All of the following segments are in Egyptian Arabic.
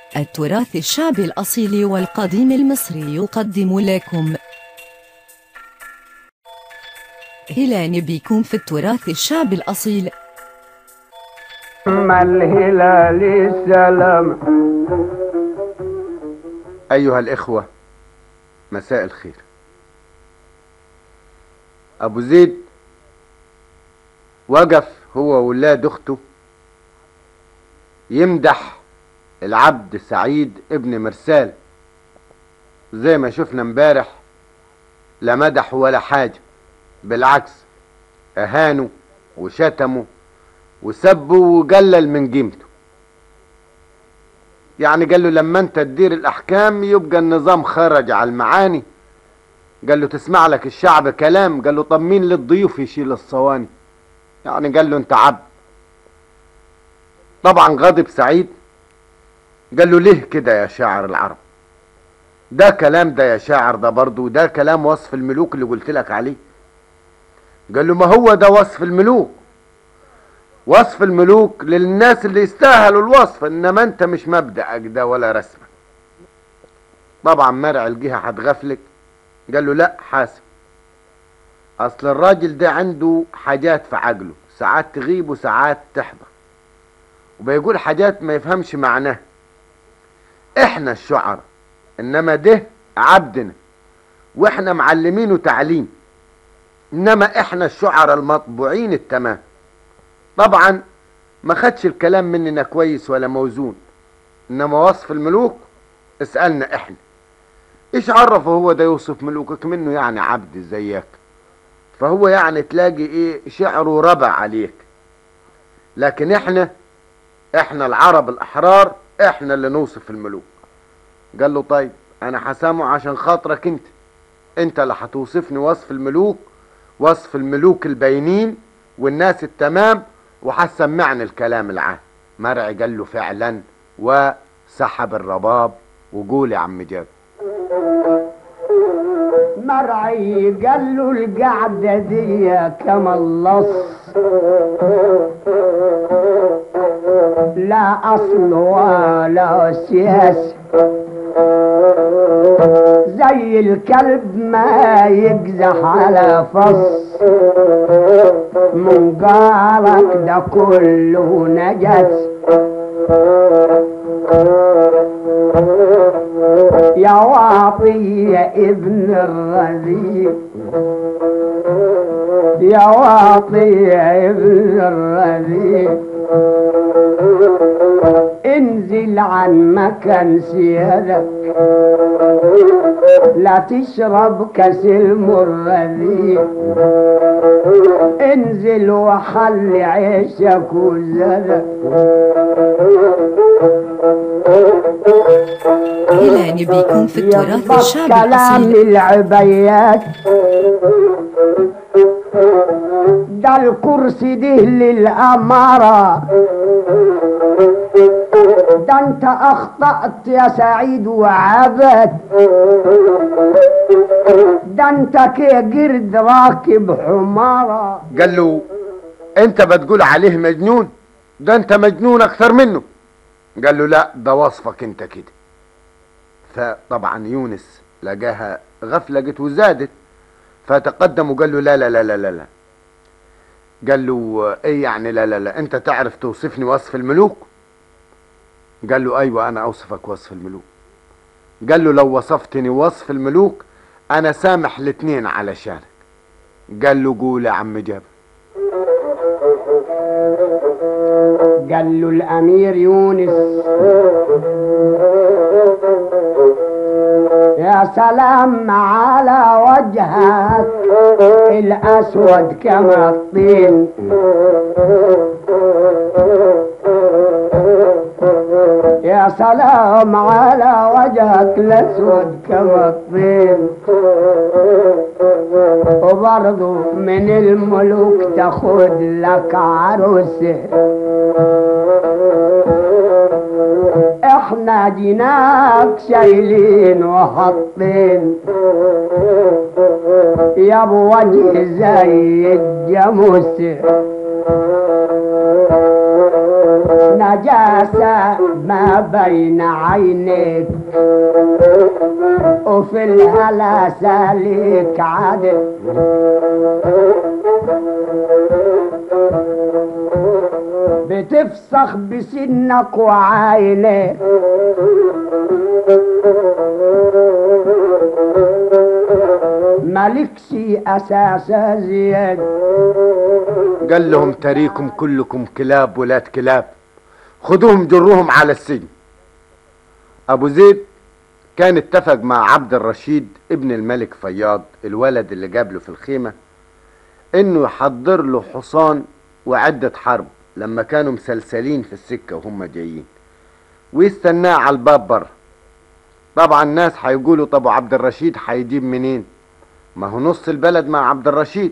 التراث الشعبي الأصيل والقديم المصري يقدم لكم هلان بكم في التراث الشعبي الأصيل ما الهلال السلام أيها الإخوة مساء الخير أبو زيد وقف هو وولاد أخته يمدح العبد سعيد ابن مرسال زي ما شفنا امبارح لا مدح ولا حاجة بالعكس أهانوا وشتموا وسبوا وقلل من قيمته يعني قال له لما انت تدير الاحكام يبقى النظام خرج على المعاني قال له تسمع لك الشعب كلام قال له طب مين للضيوف يشيل الصواني يعني قال له انت عبد طبعا غضب سعيد قال له ليه كده يا شاعر العرب ده كلام ده يا شاعر ده برضه ده كلام وصف الملوك اللي قلت لك عليه قال له ما هو ده وصف الملوك وصف الملوك للناس اللي يستاهلوا الوصف انما انت مش مبدأك ده ولا رسمك طبعا مرع الجهة هتغفلك قال له لا حاسب اصل الراجل ده عنده حاجات في عقله ساعات تغيب وساعات تحضر وبيقول حاجات ما يفهمش معناها احنا الشعراء انما ده عبدنا واحنا معلمينه تعليم انما احنا الشعراء المطبوعين التمام طبعا ما خدش الكلام مننا كويس ولا موزون انما وصف الملوك اسألنا احنا ايش عرفه هو ده يوصف ملوكك منه يعني عبد زيك فهو يعني تلاقي ايه شعره ربع عليك لكن احنا احنا العرب الاحرار احنا اللي نوصف الملوك قال له طيب انا هسامه عشان خاطرك انت انت اللي هتوصفني وصف الملوك وصف الملوك الباينين والناس التمام وهتسمعني الكلام العام مرعي قال له فعلا وسحب الرباب وقول يا عم جاب مرعي قال له القعدة دي كما اللص لا أصل ولا سياسة زي الكلب ما يجزح على فص منقارك ده كله نجس يا واطي يا ابن الرذيل يا واطي يا ابن الرذيل انزل عن مكان سيادك لا تشرب كاس المرذيل انزل وحل عيشك وزادك هلان بكم في التراث يفضل الشعبي كلام الأصيل العبيات ده الكرسي ده للأمارة ده انت اخطأت يا سعيد وعبت ده انت كي قرد راكب حمارة قال له انت بتقول عليه مجنون ده انت مجنون اكثر منه قال له لا ده وصفك انت كده فطبعا يونس لقاها غفلقت وزادت فتقدم وقال له لا لا لا لا لا, لا. قال له ايه يعني لا لا لا انت تعرف توصفني وصف الملوك قال له ايوه انا اوصفك وصف الملوك قال له لو وصفتني وصف الملوك انا سامح الاتنين علشانك قال له قول يا عم جابر قال له الامير يونس يا سلام على وجهك الاسود كما الطين يا سلام على وجهك الاسود كما الطين وبرضو من الملوك تاخد لك عروسه احنا جيناك شايلين وحاطين يا ابو وجه زي الجاموس نجاسة ما بين عينيك وفي الهلاسة ليك عدل بتفسخ بسنك وعينيك مالكش اساس زيادة قال لهم تريكم كلكم كلاب ولاد كلاب خدوهم جروهم على السجن ابو زيد كان اتفق مع عبد الرشيد ابن الملك فياض الولد اللي جاب له في الخيمة انه يحضر له حصان وعدة حرب لما كانوا مسلسلين في السكة وهم جايين ويستناه على الباب بره طبعا الناس هيقولوا طب عبد الرشيد هيجيب منين ما هو نص البلد مع عبد الرشيد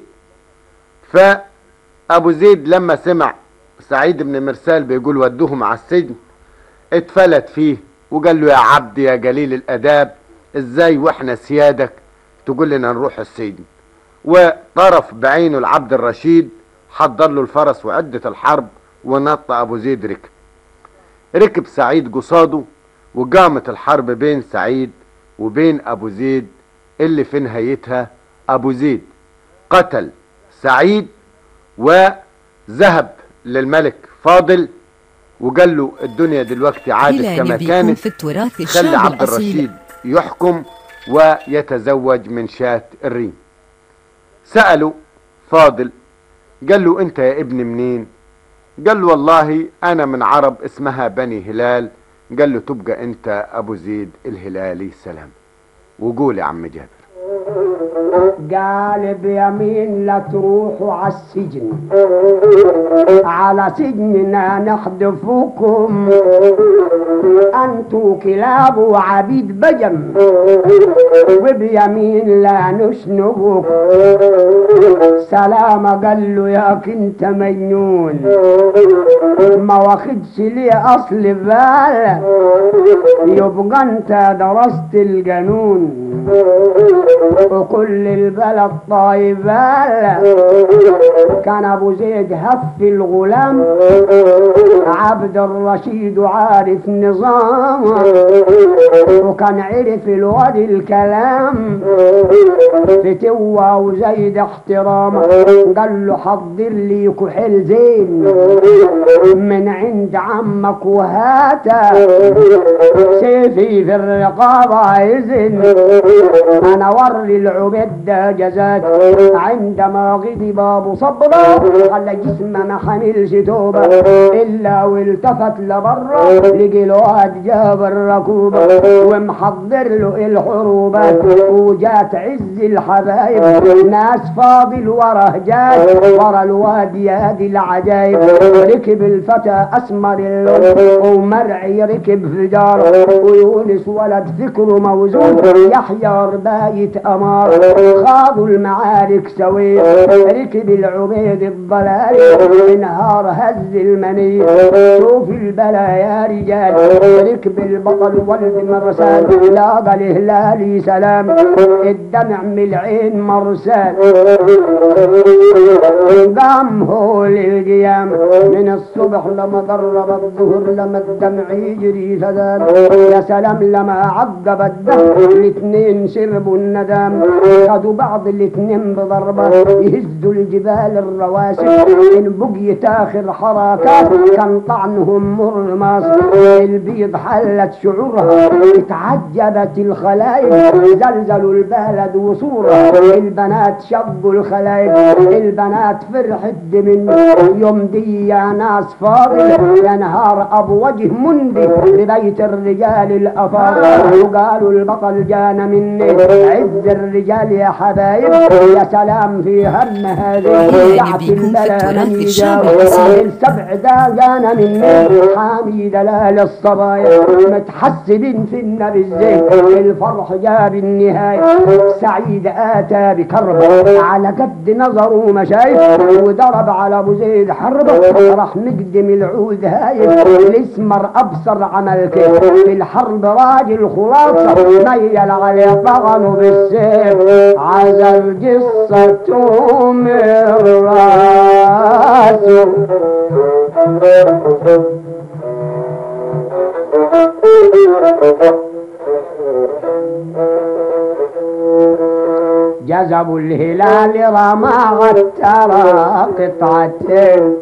فابو زيد لما سمع سعيد بن مرسال بيقول ودوهم على السجن اتفلت فيه وقال له يا عبد يا جليل الاداب ازاي واحنا سيادك تقول لنا نروح السجن وطرف بعينه العبد الرشيد حضر له الفرس وعدة الحرب ونط ابو زيد ركب ركب سعيد قصاده وقامت الحرب بين سعيد وبين ابو زيد اللي في نهايتها ابو زيد قتل سعيد وذهب للملك فاضل وقال له الدنيا دلوقتي عادت هلال كما بيكون كانت في التراث خلي الشعبي عبد الأصيل الرشيد يحكم ويتزوج من شاة الريم سأله فاضل قال له انت يا ابن منين قال له والله انا من عرب اسمها بني هلال قال له تبقى انت ابو زيد الهلالي سلام وقول يا عم جابر قال بيمين لا تروحوا على السجن على سجننا نحذفكم انتوا كلاب وعبيد بجم وبيمين لا نشنبكم سلام قال له يا كنت مجنون ما واخدش ليه اصل بال يبقى انت درست القانون وكل البلد طايبال كان ابو زيد هف الغلام عبد الرشيد عارف نظام وكان عرف الواد الكلام فتوى وزيد احترام قال له حضر لي كحل زين من عند عمك وهاتا سيفي في الرقابة يزن انا وري العبيد ده جزاك عندما غضب ابو صبرا خلى جسمه ما حملش توبه الا والتفت لبره لقي الواد جاب الركوبه ومحضر له الحروبات وجات عز الحبايب ناس فاضل وراه جات ورا الواد يا دي العجايب ركب الفتى اسمر اللون ومرعي ركب في داره ويونس ولد فكره موزون يحيى رباية أمار خاضوا المعارك سوي ركب العبيد الضلال انهار هز المني شوف البلا يا رجال ركب البطل ولد مرسال لاقى الهلالي سلام الدمع من العين مرسال قام هو للقيام من الصبح لما قرب الظهر لما الدمع يجري فدام يا سلام لما عقب الدهر الاثنين شربوا الندم خدوا بعض الاثنين بضربة يهزوا الجبال الرواسي ان بقيت اخر حركات كان طعنهم مرمص البيض حلت شعورها اتعجبت الخلايق زلزلوا البلد وصورها البنات شبوا الخلايق البنات فرحت من يوم دي يا ناس فاضل يا نهار ابو وجه مندي لبيت الرجال الافاضل وقالوا البطل جانا مني عز الرجال يا حبايب يا سلام في هم هذه يعني ساعة بيكون في البلا التراث من الشعبي يجاوب. الأصيل. السبع ده جانا مني حامي دلال الصبايا متحسبين في النبي الزين الفرح جاب النهاية سعيد آتى بكربة على قد نظره ما شايف وضرب على ابو زيد حربة راح نقدم العود هايف الاسمر ابصر عمل كيف في الحرب راجل خلاصة ميل عليه طغنه بالسيف عزل قصته من راسه جذبوا الهلال رمى ترى قطعتين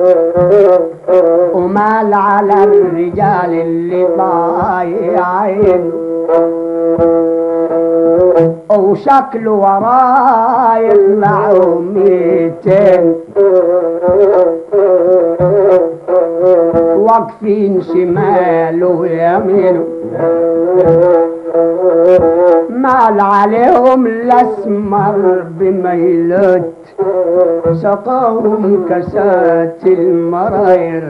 ومال على الرجال اللي ضايعين وشكله وراه يطلعوا ميتين واقفين شماله ويمينه مال عليهم الاسمر بميلت سقاهم كاسات المراير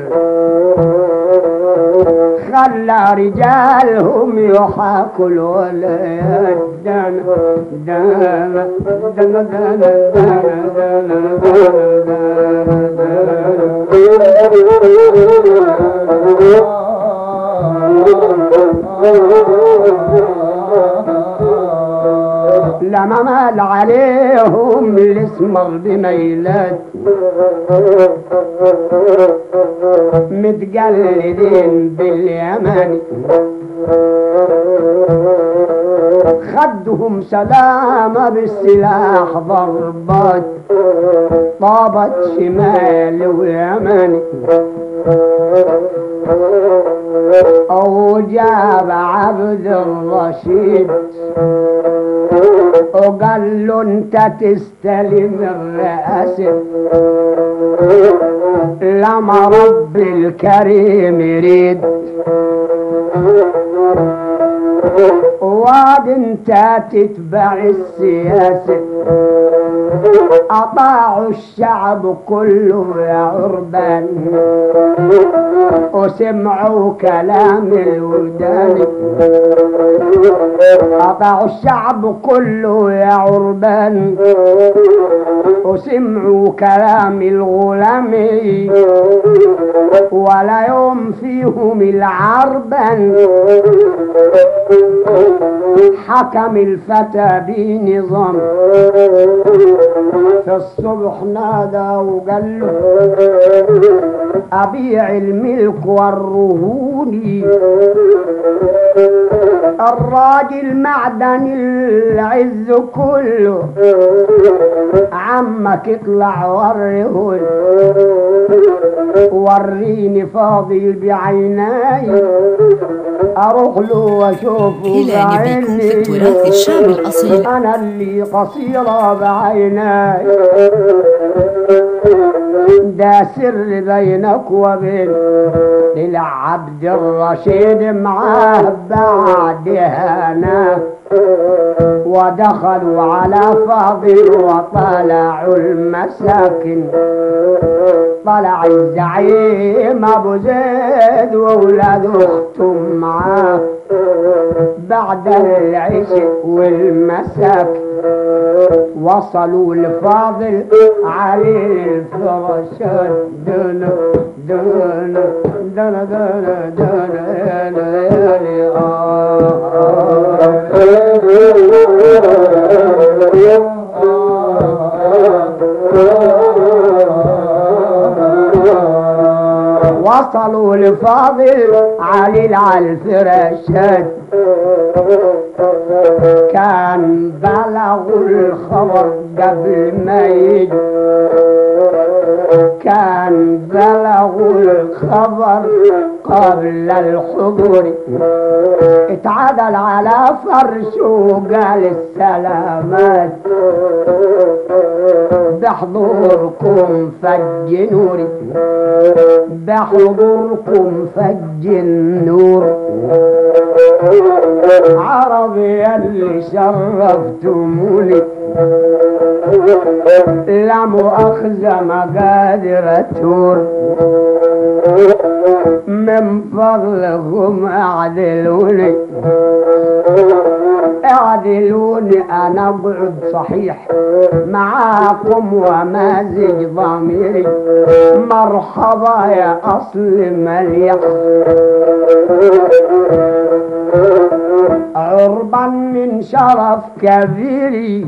خلى رجالهم يحاكوا الولد دنا دنا دنا دنا دنا دنا لما مال عليهم الاسمر بميلات متقلدين باليمن خدهم سلامة بالسلاح ضربات طابت شمال ويمن أو جاب عبد الرشيد وقال له انت تستلم الرئاسة لما رب الكريم يريد واد انت تتبع السياسة أطاعوا الشعب كله يا عربان وسمعوا كلام الودان أطاعوا الشعب كله يا عربان وسمعوا كلام الغلام ولا يوم فيهم العربان حكم الفتى بنظام في الصبح نادى وقال له أبيع الملك والرهون الراجل معدن العز كله عمك اطلع وريهن وريني فاضل بعيناي اروح له واشوفه هلال بيكون في بعيني التراث الشعبي الأصيل انا اللي قصيرة بعيناي ده سر بينك وبين العبد الرشيد معاه بعدها انا ودخلوا على فاضل وطلعوا المساكن طلع الزعيم ابو زيد واولاد اخته معاه بعد العشاء والمساكن وصلوا لفاضل علي الفرشات دنا دنا دنا دنا دنا دنا وصلوا لفاضل علي على الفراشات كان بلغوا الخبر قبل ما يجي كان بلغوا الخبر قبل الحضور اتعدل على فرشه وقال السلامات بحضوركم فج نوري بحضوركم فج النور عربي اللي شرفتموني لا مؤاخذة مقادر تور من فضلكم اعدلوني اعدلوني انا اقعد صحيح معاكم ومازج ضميري مرحبا يا اصل مليح عربا من شرف كبيري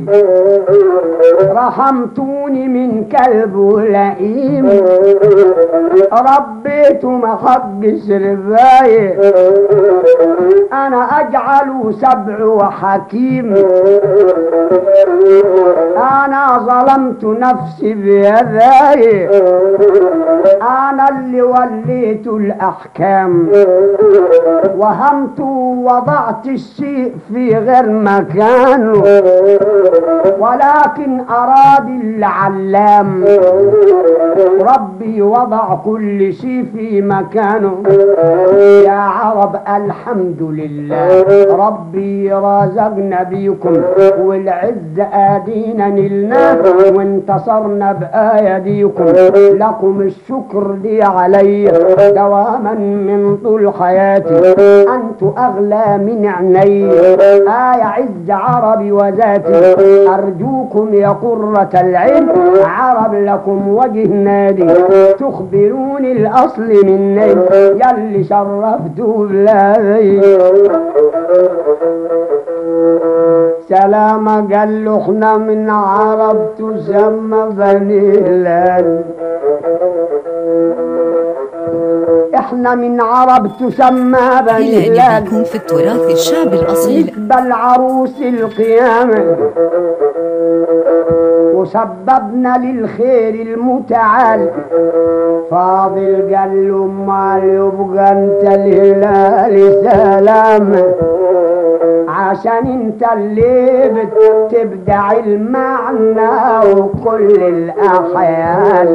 رحمتوني من كلب لئيم ربيته ما حقش رباية انا اجعل سبع حكيم انا ظلمت نفسي بيدي انا اللي وليت الاحكام وهمت وضعت الشيء في غير مكانه ولكن اراد العلام ربي وضع كل شيء في مكانه يا عرب الحمد لله ربي رازقنا بيكم والعز آدينا نلناه وانتصرنا بآيديكم لكم الشكر لي علي دواما من طول حياتي أنت أغلى من عيني آية عز عربي وذاتي أرجوكم يا قرة العين عرب لكم وجه نادي تخبروني الأصل مني يلي شرفتوا بلادي سلام قال له احنا من عرب تسمى بني هلال احنا من عرب تسمى بني هلال هلال بكم في التراث الشعب الأصيل بل عروس القيامة وسببنا للخير المتعال فاضل قال له امال يبقى انت الهلال سلام عشان انت اللي بتبدع المعنى وكل الاحيان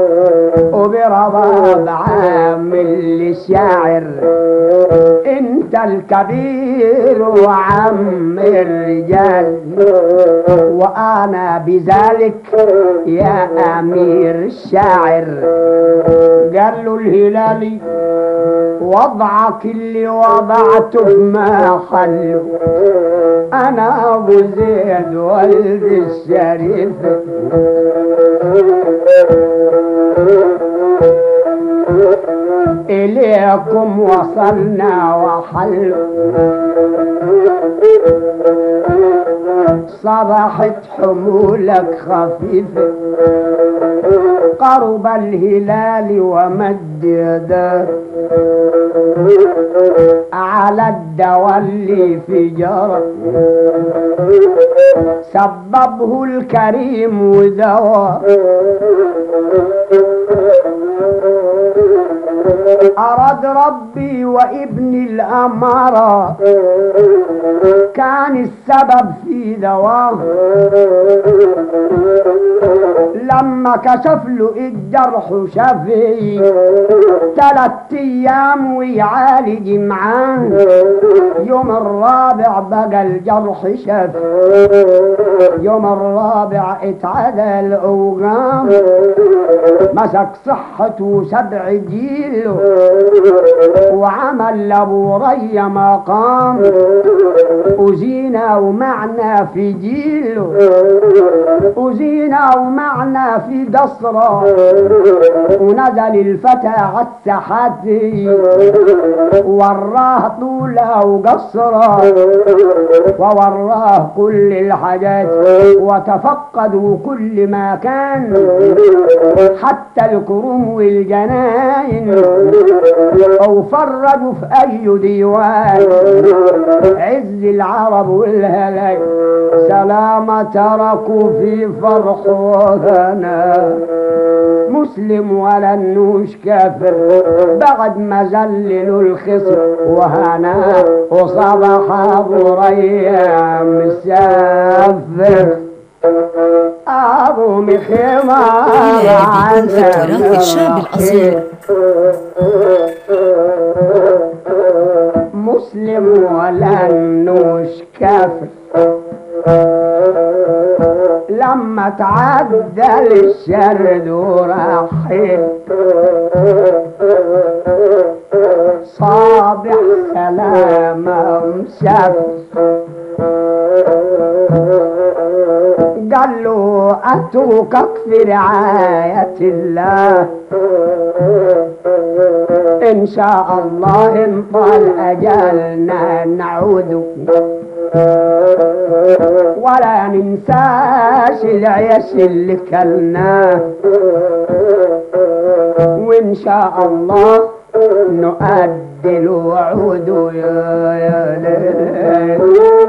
وبرباب عامل للشاعر انت الكبير وعم الرجال وانا بذلك يا امير الشاعر قال له الهلالي وضعك اللي وضعته في محله انا ابو زيد ولد الشريف إليكم وصلنا وحلوا صبحت حمولك خفيفة قرب الهلال ومد يداه على الدواء اللي في جرى سببه الكريم ودواء أراد ربي وابن الأمارة كان السبب في دواه لما كشف له الجرح شفي ثلاث ايام ويعالج معاه يوم الرابع بقى الجرح شفي يوم الرابع اتعدل اوغام مسك صحته سبع جيله وعمل لابو ري مقام وزينة ومعنى في جيله وزينة ومعنى في قصره ونزل الفتى عالساحات وراه طوله وقصره ووراه كل الحاجات وتفقدوا كل ما كان حتى الكروم والجناين او فرجوا في اي ديوان عز العرب والهلاك سلامة تركوا في فرح وهنا مسلم ولا النوش كافر بعد ما زللوا الخصم وهنا وصبح ابو ريام مسافر ابو مخمار هلال بكم في التراث الشعب الأصيل مسلم ولا النوش كافر لما تعدى الشرد ورحيل صابح سلامة مسافر قال له أتوكك في رعاية الله إن شاء الله إن طال أجلنا نعود ولا ننساش العيش اللي كلناه وإن شاء الله نؤدي الوعود يا يا ليل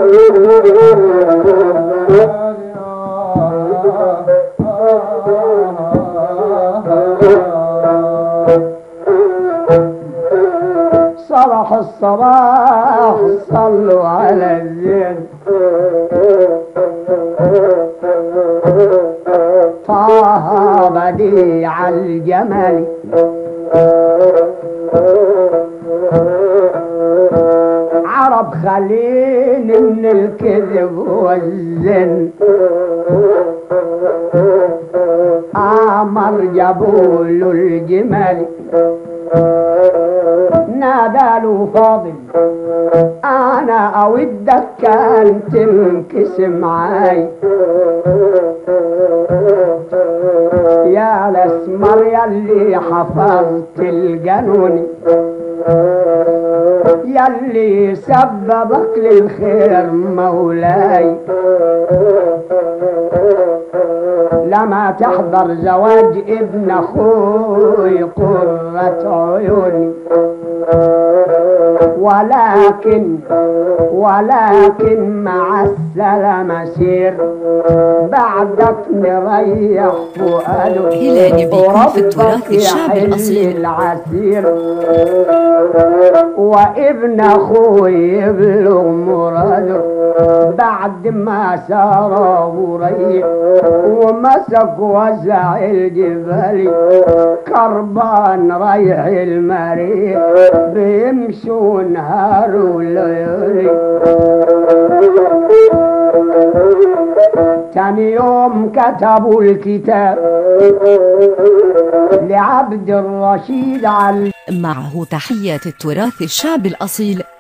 صباح الصباح صلوا على الزين طه بديع الجمال عرب خليل من الكذب والزن امر جابوا له الجمال نادى له فاضل انا اودك كان تنكس معاي يا الاسمر يلي حفظت الجنون يلي سببك للخير مولاي لما تحضر زواج ابن اخوي قرة عيوني ولكن ولكن مع السلامة سير بعدك نريح فؤاده هلال بيكون في التراث وربك الشعبي يحل الأصيل. العسير وابن اخوي يبلغ مراده بعد ما سار بريح ومسك وسع الجبال كربان ريح المريح بيمشوا نهار وليالي تاني يوم كتبوا الكتاب لعبد الرشيد على معه تحيات التراث الشعبي الأصيل